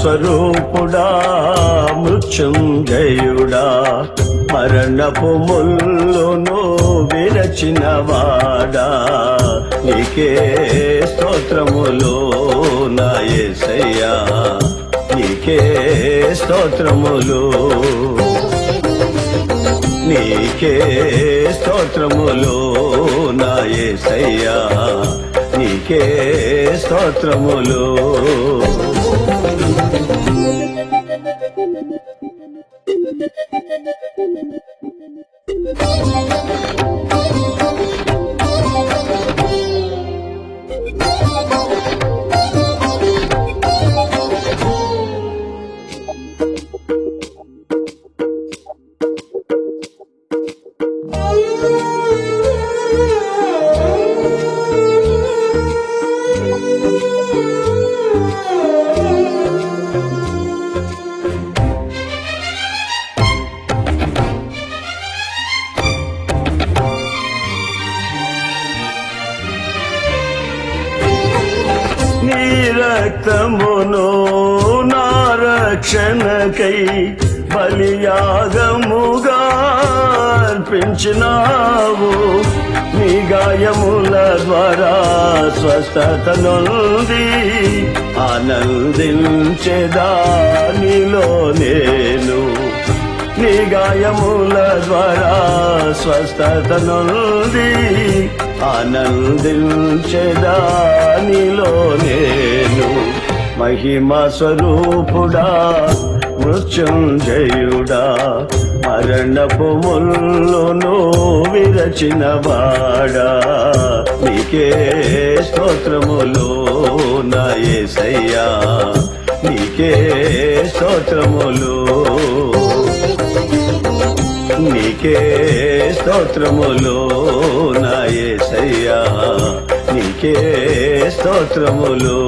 స్వరూపుడా మృత్యుంజయుడా మరణపు ముల్లును విరచిన వాడా నీకే స్తోత్రములు నా యేసయ్యా నీకే స్తోత్రములు నీకే స్తోత్రములు నా యేసయ్యా నీకే స్తోత్రములు నీ రక్తమును నా రక్షణకై బలియాగముగా అర్పించినావు నీ గాయముల ద్వారా స్వస్థత నొంది ఆనందించేదా నీలో నేను నీ గాయముల ద్వారా స్వస్థత నొంది ఆనందించేదా నీలో నేను మహిమ స్వరూపుడా మృత్యుంజయుడా మరణపు ముల్లును విరచిన వాడా నీకే స్తోత్రములు నా యేసయ్యా నీకే స్తోత్రములు నీకే స్తోత్రములు నా యేసయ్యా నీకే స్తోత్రములు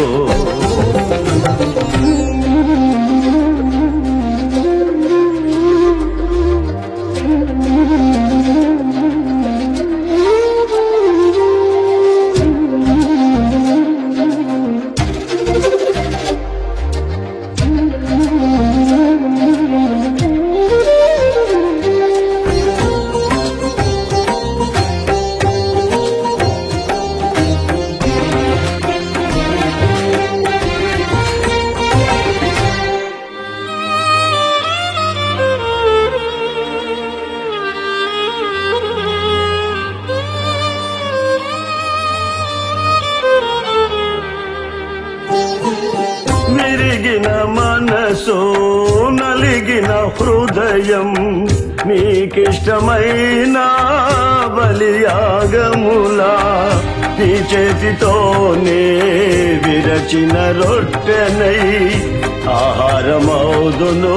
విరిగిన మనసు నలిగిన హృదయం నీకిష్టమైన బలియాగములా నీ చేతితోనే విరచిన రొట్టెనై ఆహారమౌదును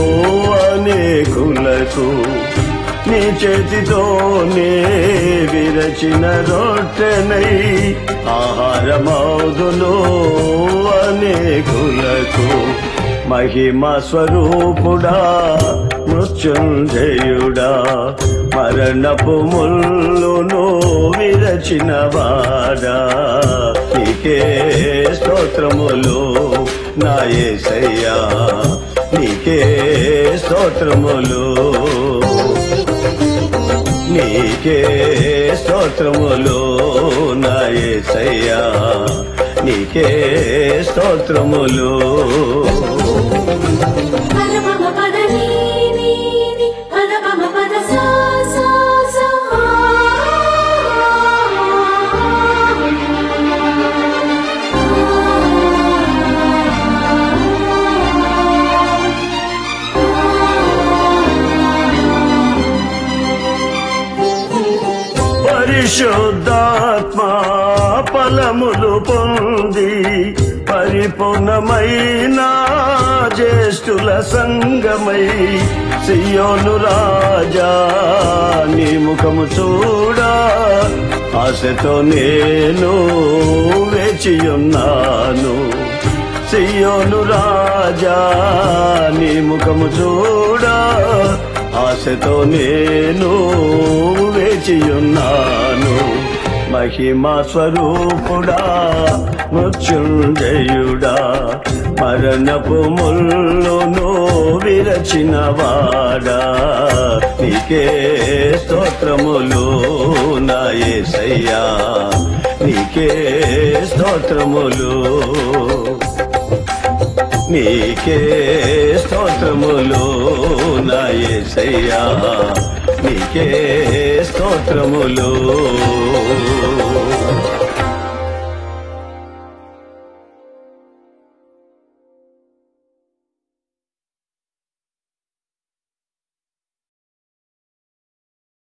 అనేకులకు నీ చేతితోనే విరచిన రొట్టెనై ఆహారమౌదును అనేకులకు మహిమ స్వరూపుడా మృత్యుంజయుడా మరణపు ముల్లును విరచిన వాడా నీకే స్తోత్రములు నా యేసయ్యా నీకే స్తోత్రములు నీకే స్తోత్రములు నా యేసయ్యా నీకే స్తోత్రములు పద పమ పద నీ నీ నీ పద పమ పద సా సా సా పరిశుద్ధాత్మ ఫలములు పొంది పరిపూర్ణమైన జ్యేష్ఠుల సంగమై సియోను రాజా నీ ముఖము చూడా ఆశతో నేను వేచియున్నాను సియోను రాజా నీ ముఖము చూడా ఆశతో నేను వేచియున్నాను మహిమా స్వరూపుడా మృత్యుంజయుడా మరణపు ముల్లును విరచిన వాడా నీకే స్తోత్రములు నా యేసయ్యా నీకే స్తోత్రములు నీకే స్తోత్రములు నా యేసయ్యా నీకే స్తోత్రములు